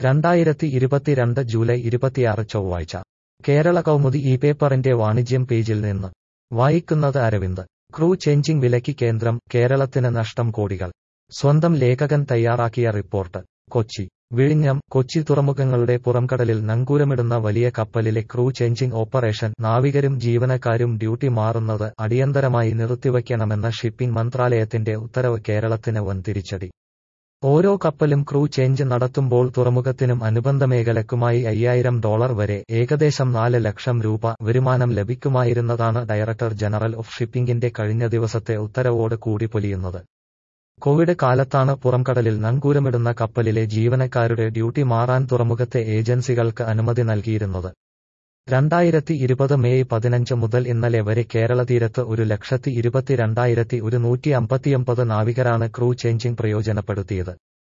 രണ്ടായിരത്തി ഇരുപത്തിരണ്ട് ജൂലൈ ഇരുപത്തിയാറ് ചൊവ്വാഴ്ച കേരള കൗമുദി ഈ പേപ്പറിന്റെ വാണിജ്യം പേജിൽ നിന്ന് വായിക്കുന്നത് അരവിന്ദ് ക്രൂ ചേഞ്ചിംഗ് വിലയ്ക്ക് കേന്ദ്രം കേരളത്തിന് നഷ്ടം കോടികൾ സ്വന്തം ലേഖകൻ തയ്യാറാക്കിയ റിപ്പോർട്ട് കൊച്ചി വിഴിഞ്ഞം കൊച്ചി തുറമുഖങ്ങളുടെ പുറംകടലിൽ നങ്കൂരമിടുന്ന വലിയ കപ്പലിലെ ക്രൂ ചേഞ്ചിംഗ് ഓപ്പറേഷൻ നാവികരും ജീവനക്കാരും ഡ്യൂട്ടി മാറുന്നത് അടിയന്തരമായി നിർത്തിവയ്ക്കണമെന്ന ഷിപ്പിംഗ് മന്ത്രാലയത്തിന്റെ ഉത്തരവ് കേരളത്തിന് വൻ തിരിച്ചടി ഓരോ കപ്പലും ക്രൂ ചേഞ്ച് നടത്തുമ്പോൾ തുറമുഖത്തിനും അനുബന്ധ മേഖലക്കുമായി അയ്യായിരം ഡോളർ വരെ ഏകദേശം നാല് ലക്ഷം രൂപ വരുമാനം ലഭിക്കുമായിരുന്നതാണ് ഡയറക്ടർ ജനറൽ ഓഫ് ഷിപ്പിംഗിന്റെ കഴിഞ്ഞ ദിവസത്തെ ഉത്തരവോട് കൂടി പൊലിയുന്നത് കോവിഡ് കാലത്താണ് പുറംകടലിൽ നങ്കൂരമിടുന്ന കപ്പലിലെ ജീവനക്കാരുടെ ഡ്യൂട്ടി മാറാൻ തുറമുഖത്തെ ഏജൻസികൾക്ക് അനുമതി നൽകിയിരുന്നത് രണ്ടായിരത്തി ഇരുപത് മെയ് പതിനഞ്ച് മുതൽ ഇന്നലെ വരെ കേരള തീരത്ത് ഒരു ലക്ഷത്തി ഇരുപത്തിരണ്ടായിരത്തി ഒരുന്നൂറ്റി അമ്പത്തിയൊമ്പത് നാവികരാണ് ക്രൂ ചേഞ്ചിംഗ് പ്രയോജനപ്പെടുത്തിയത്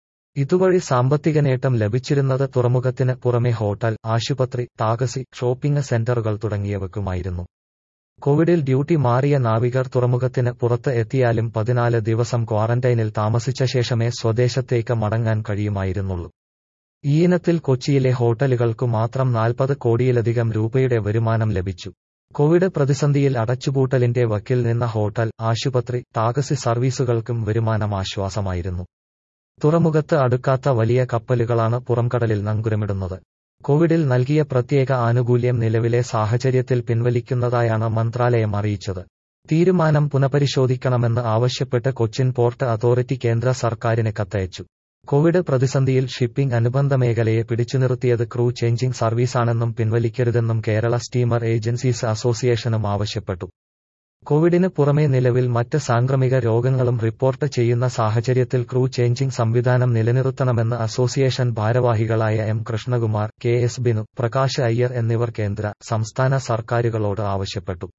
ഇതുവഴി സാമ്പത്തിക നേട്ടം ലഭിച്ചിരുന്നത് തുറമുഖത്തിന് പുറമെ ഹോട്ടൽ ആശുപത്രി ടാക്സി ഷോപ്പിംഗ് സെന്ററുകൾ തുടങ്ങിയവക്കുമായിരുന്നു കോവിഡിൽ ഡ്യൂട്ടി മാറിയ നാവികർ തുറമുഖത്തിന് പുറത്ത് എത്തിയാലും പതിനാല് ദിവസം ക്വാറന്റൈനിൽ താമസിച്ച ശേഷമേ സ്വദേശത്തേക്ക് മടങ്ങാൻ കഴിയുമായിരുന്നുള്ളൂ ഈ ഇനത്തിൽ കൊച്ചിയിലെ ഹോട്ടലുകൾക്കു മാത്രം നാൽപ്പത് കോടിയിലധികം രൂപയുടെ വരുമാനം ലഭിച്ചു കോവിഡ് പ്രതിസന്ധിയിൽ അടച്ചുപൂട്ടലിന്റെ വക്കിൽ നിന്ന ഹോട്ടൽ ആശുപത്രി ടാക്സി സർവീസുകൾക്കും വരുമാനം ആശ്വാസമായിരുന്നു തുറമുഖത്ത് അടുക്കാത്ത വലിയ കപ്പലുകളാണ് പുറംകടലിൽ നങ്കുരമിടുന്നത് കോവിഡിൽ നൽകിയ പ്രത്യേക ആനുകൂല്യം നിലവിലെ സാഹചര്യത്തിൽ പിൻവലിക്കുന്നതായാണ് മന്ത്രാലയം അറിയിച്ചത് തീരുമാനം പുനഃപരിശോധിക്കണമെന്ന് ആവശ്യപ്പെട്ട് കൊച്ചിൻ പോർട്ട് അതോറിറ്റി കേന്ദ്ര സർക്കാരിന് കത്തയച്ചു കോവിഡ് പ്രതിസന്ധിയിൽ ഷിപ്പിംഗ് അനുബന്ധ മേഖലയെ പിടിച്ചുനിർത്തിയത് ക്രൂ ചേഞ്ചിംഗ് സർവീസാണെന്നും പിൻവലിക്കരുതെന്നും കേരള സ്റ്റീമർ ഏജൻസീസ് അസോസിയേഷനും ആവശ്യപ്പെട്ടു കോവിഡിന് പുറമെ നിലവിൽ മറ്റ് സാംക്രമിക രോഗങ്ങളും റിപ്പോർട്ട് ചെയ്യുന്ന സാഹചര്യത്തിൽ ക്രൂ ചേഞ്ചിംഗ് സംവിധാനം നിലനിർത്തണമെന്ന് അസോസിയേഷൻ ഭാരവാഹികളായ M Krishnakumar K S Binu Prakash Iyer എന്നിവർ കേന്ദ്ര സംസ്ഥാന സർക്കാരുകളോട് ആവശ്യപ്പെട്ടു